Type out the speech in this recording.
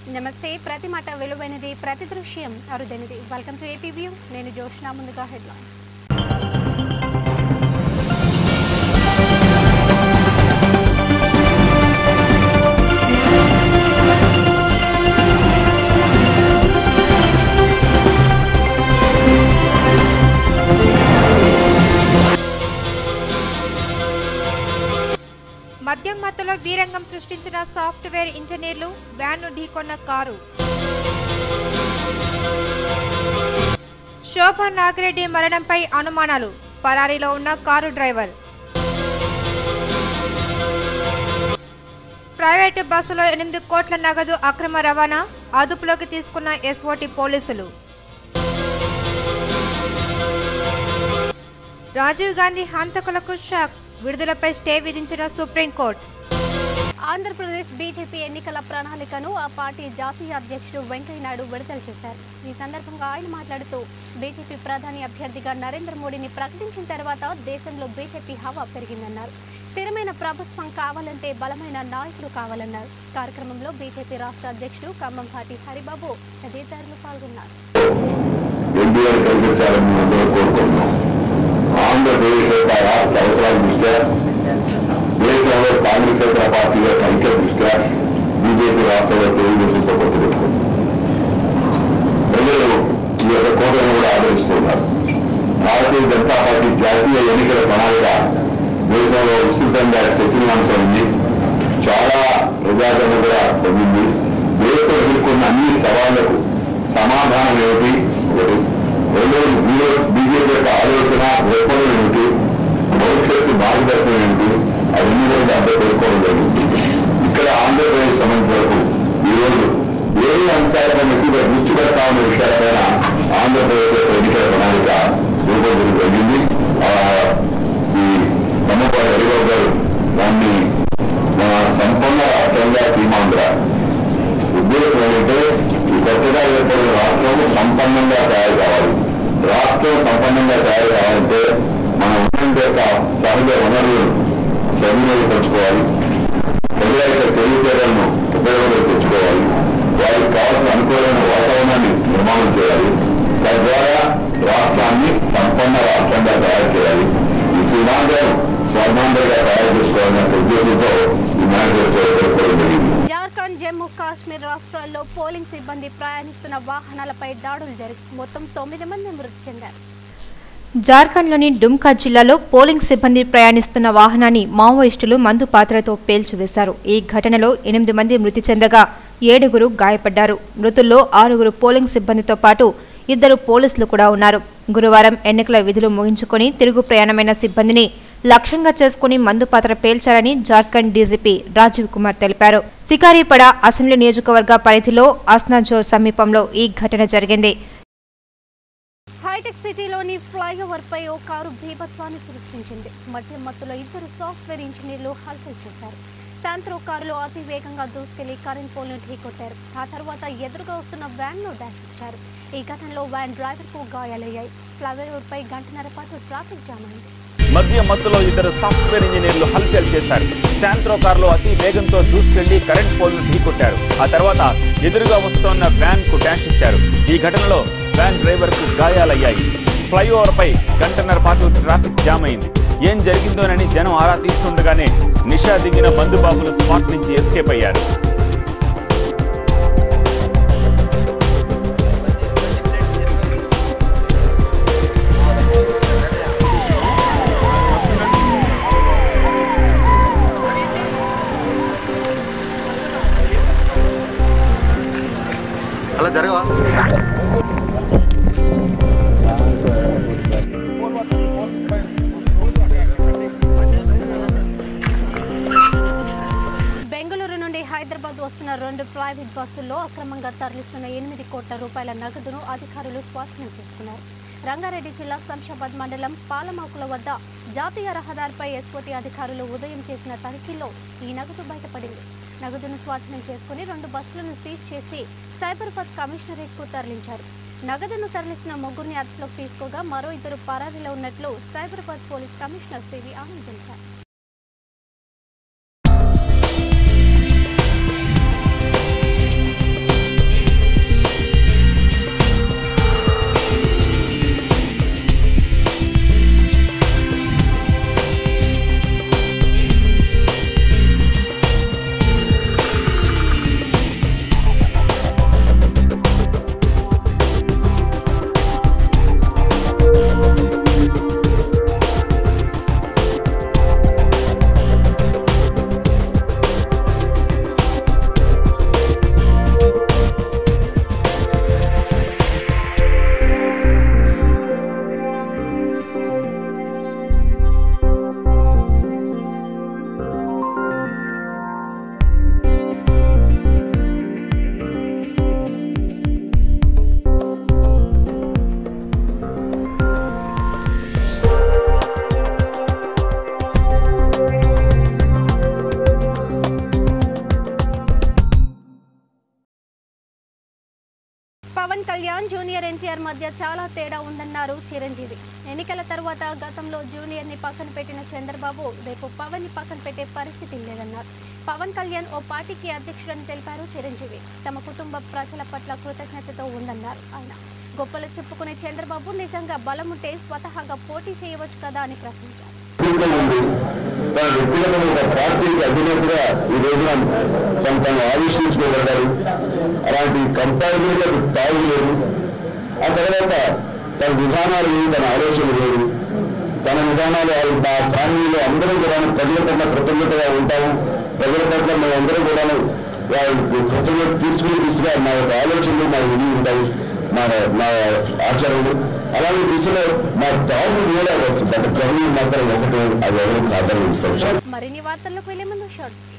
నమస్తే ప్రతి మాట విలువైనది ప్రతి దృశ్యం అరుదైనది వెల్కమ్ టు ఏపీ వ్యూ నేను జోష్నా ముందుగా హెడ్లైన్ మద్యం మత్తులో వీరంగం సృష్టించిన సాఫ్ట్వేర్ ఇంజనీర్లు వ్యాన్ను ఢీకొన్న కారు శోభా నాగిరెడ్డి మరణంపై అనుమానాలు పరారీలో ఉన్న కారు డ్రైవర్ ప్రైవేటు బస్సులో ఎనిమిది కోట్ల నగదు అక్రమ రవాణా అదుపులోకి తీసుకున్న ఎస్ఓటి పోలీసులు రాజీవ్ గాంధీ హంతకులకు షాక్ విడుదలపై స్టే విధించిన సుప్రీంకోర్టు ఆంధ్రప్రదేశ్ బీజేపీ ఎన్నికల ప్రణాళికను ఆ పార్టీ జాతీయ అధ్యక్షుడు వెంకయ్యనాయుడు విడుదల చేశారు ఈ సందర్భంగా ఆయన మాట్లాడుతూ బీజేపీ ప్రధాని అభ్యర్థిగా నరేంద్ర మోడీని ప్రకటించిన తర్వాత దేశంలో బీజేపీ హవా పెరిగిందన్నారు స్థిరమైన ప్రభుత్వం కావాలంటే బలమైన నాయకులు కావాలన్నారు కార్యక్రమంలో బీజేపీ రాష్ట్ర అధ్యక్షుడు ఖమ్మంపాటి హరిబాబు తదితరులు పాల్గొన్నారు ఎన్డీఆర్ కల్పించాలని మేము అందరూ కోరుకుంటున్నాం ఆంధ్రప్రదేశ్ యొక్క రాష్ట్ర అవసరాల దృష్ట్యా దేశంలో కాంగ్రెస్ ఇతర పార్టీల ఐక్య దృష్ట్యా బీజేపీ రాష్ట్రంలో తెలుగుదేశంతో పొత్తు పెట్టుకుంది ప్రజలు ఈ యొక్క కోటను కూడా ఆదరిస్తున్నారు భారతీయ జనతా పార్టీ జాతీయ ఎన్నికల ప్రణాళిక దేశంలో విస్తృతంగా చర్చనీయాంశమైంది చాలా ప్రజాదరణ కూడా పొందింది దేశం ఎదుర్కొన్న అన్ని సవాళ్లకు సమాధానం ఏమిటి ఒకటి రెండోది మీలో బీజేపీ యొక్క ఆలోచన దృక్పథం ఏమిటి భవిష్యత్తు మార్గదర్శనం ఏమిటి అవన్నీ కూడా దాంట్లో పేర్కోవడం జరిగింది ఇక్కడ ఆంధ్రప్రదేశ్ సంబంధించిన వరకు ఈరోజు ఏ అంశాలపై ఎక్కువగా దృష్టి పెడతామన్న విషయాలపైన ఆంధ్రప్రదేశ్ యొక్క ఎన్నికల ప్రణాళిక రూపొందించడం జరిగింది ఆ, ఈ నమ్మపాటి హరిబాబు గారు దాన్ని మన సంపన్న రాష్ట్రంగా సీమాంధ్ర ఉద్దేశం ఏంటంటే ఈ కొత్తగా ఏర్పడిన రాష్ట్రం సంపన్నంగా తయారు కావాలి రాష్ట్రం సంపన్నంగా తయారు కావాలంటే మన ఉన్నత యొక్క సహజ వనరులను సద్వినియోగపరచుకోవాలి ప్రజల యొక్క తెలివితేటలను ఉపయోగంలో తెచ్చుకోవాలి వారికి కావాల్సిన అనుకూలమైన వాతావరణాన్ని నిర్మాణం చేయాలి తద్వారా రాష్ట్రాన్ని సంపన్న రాష్ట్రంగా తయారు చేయాలి ఈ సీమాంధ్రం స్వర్ణాంధ్రగా తయారు చేసుకోవాలనే ఉద్దేశంతో ఈ మేనిఫెస్టో పేర్కొనడం జరిగింది జార్ఖండ్ జమ్మూ కాశ్మీర్ రాష్ట్రాల్లో పోలింగ్ సిబ్బంది ప్రయాణిస్తున్న వాహనాలపై దాడులు జరిగి మొత్తం తొమ్మిది మంది మృతి చెందారు జార్ఖండ్లోని డుమ్కా జిల్లాలో పోలింగ్ సిబ్బంది ప్రయాణిస్తున్న వాహనాన్ని మావోయిస్టులు మందు పాత్రతో పేల్చివేశారు ఈ ఘటనలో ఎనిమిది మంది మృతి చెందగా ఏడుగురు గాయపడ్డారు మృతుల్లో ఆరుగురు పోలింగ్ సిబ్బందితో పాటు ఇద్దరు పోలీసులు కూడా ఉన్నారు గురువారం ఎన్నికల విధులు ముగించుకొని తిరుగు ప్రయాణమైన సిబ్బందిని లక్ష్యంగా చేసుకుని మందు పాత్ర పేల్చారని జార్ఖండ్ డీజీపీ రాజీవ్ కుమార్ తెలిపారు సికారీపడ అసెంబ్లీ నియోజకవర్గ పరిధిలో అస్నాజోర్ సమీపంలో ఈ ఘటన జరిగింది హైటెక్ సిటీలోని ఫ్లైఓవర్ పై ఓ కారు బీభత్సాన్ని సృష్టించింది మధ్య మత్తులో ఇద్దరు సాఫ్ట్వేర్ ఇంజనీర్లు హల్చల్ చేశారు శాంత్రో కారులో అతి వేగంగా దూసుకెళ్లి కరెంట్ పోల్ను ఢీకొట్టారు ఆ తర్వాత ఎదురుగా వస్తున్న వ్యాన్ ను డాష్ ఇచ్చారు ఈ ఘటనలో వ్యాన్ డ్రైవర్ కు గాయాలయ్యాయి ఫ్లైఓవర్ పై గంటన్నర పాటు ట్రాఫిక్ జామ్ అయింది మధ్య మత్తులో ఇద్దరు సాఫ్ట్వేర్ ఇంజనీర్లు హల్చల్ చేశారు శాంత్రో కారులో అతి వేగంతో దూసుకెళ్లి కరెంట్ పోల్ను ఢీకొట్టారు ఆ తర్వాత ఎదురుగా వస్తోన్న వ్యాన్ కు డాష్ ఇచ్చారు ఈ ఘటనలో వ్యాన్ డ్రైవర్ కు గాయాలయ్యాయి ఫ్లైఓవర్ పై గంటన్నర పాటు ట్రాఫిక్ జామ్ అయింది ఏం జరిగిందోనని జనం ఆరా తీస్తుండగానే నిషా దిగిన మందుబాబులు స్పాట్ నుంచి ఎస్కేప్ అయ్యారు అలా జరగవా బెంగళూరు నుండి హైదరాబాద్ వస్తున్న రెండు ప్రైవేట్ బస్సుల్లో అక్రమంగా తరలిస్తున్న ఎనిమిది కోట్ల రూపాయల నగదును అధికారులు స్వాధీనం చేసుకున్నారు రంగారెడ్డి జిల్లా శంషాబాద్ మండలం పాలమాకుల వద్ద జాతీయ రహదారిపై ఎస్ఓటీ అధికారులు ఉదయం చేసిన తనిఖీల్లో ఈ నగదు బయటపడింది నగదును స్వాధీనం చేసుకుని రెండు బస్సులను సీజ్ చేసి సైబరాబాద్ కమిషనరేట్ కు తరలించారు నగదును తరలిసిన ముగ్గురిని అదుపులోకి తీసుకోగా మరో ఇద్దరు పరారీలో ఉన్నట్లు Cyberabad police commissioner CV Anand తెలిపారు పవన్ కళ్యాణ్ జూనియర్ ఎన్టీఆర్ మధ్య చాలా తేడా ఉందన్నారు చిరంజీవి ఎన్నికల తర్వాత గతంలో జూనియర్ ని పక్కన పెట్టిన చంద్రబాబు రేపు పవన్ ని పక్కన పెట్టే పరిస్థితి లేదన్నారు పవన్ కళ్యాణ్ ఓ పార్టీకి అధ్యక్షుడని తెలిపారు చిరంజీవి తమ కుటుంబ ప్రజల పట్ల కృతజ్ఞతతో ఉందన్నారు ఆయన గొప్పలు చెప్పుకునే చంద్రబాబు నిజంగా బలముంటే స్వతహాగా పోటీ చేయవచ్చు కదా అని ప్రశ్నించారు వ్యక్తిగతం ఉంది తన వ్యక్తిగతంగా ఒక పార్టీకి అధినేతగా ఈ రోజున తను తను ఆవిష్కరించుకోగలిగారు అలాంటి కంపారిజన్కి అసలు తాగు లేదు ఆ తర్వాత తన విధానాలు లేవు తన ఆలోచనలు లేవు తన విధానాలు వాళ్ళు మా ఫ్యామిలీలో అందరం కూడా ప్రజల పట్ల కృతజ్ఞతగా ఉంటాము ప్రజల పట్ల మేమందరం కూడా వాళ్ళకి కృతజ్ఞత తీర్చుకునే దిశగా మా యొక్క ఆలోచనలు మా ఇది ఉంటాయి మా మా ఆచరణలు అలాగే దిశలో మా దారులు వేరే అవ్వచ్చు బట్ గవర్నమెంట్ మాత్రం ఒకటే అది ఎవరు కాదని ఇస్తాం మరిన్ని వార్తల్లోకి వెళ్లే ముందు షార్ట్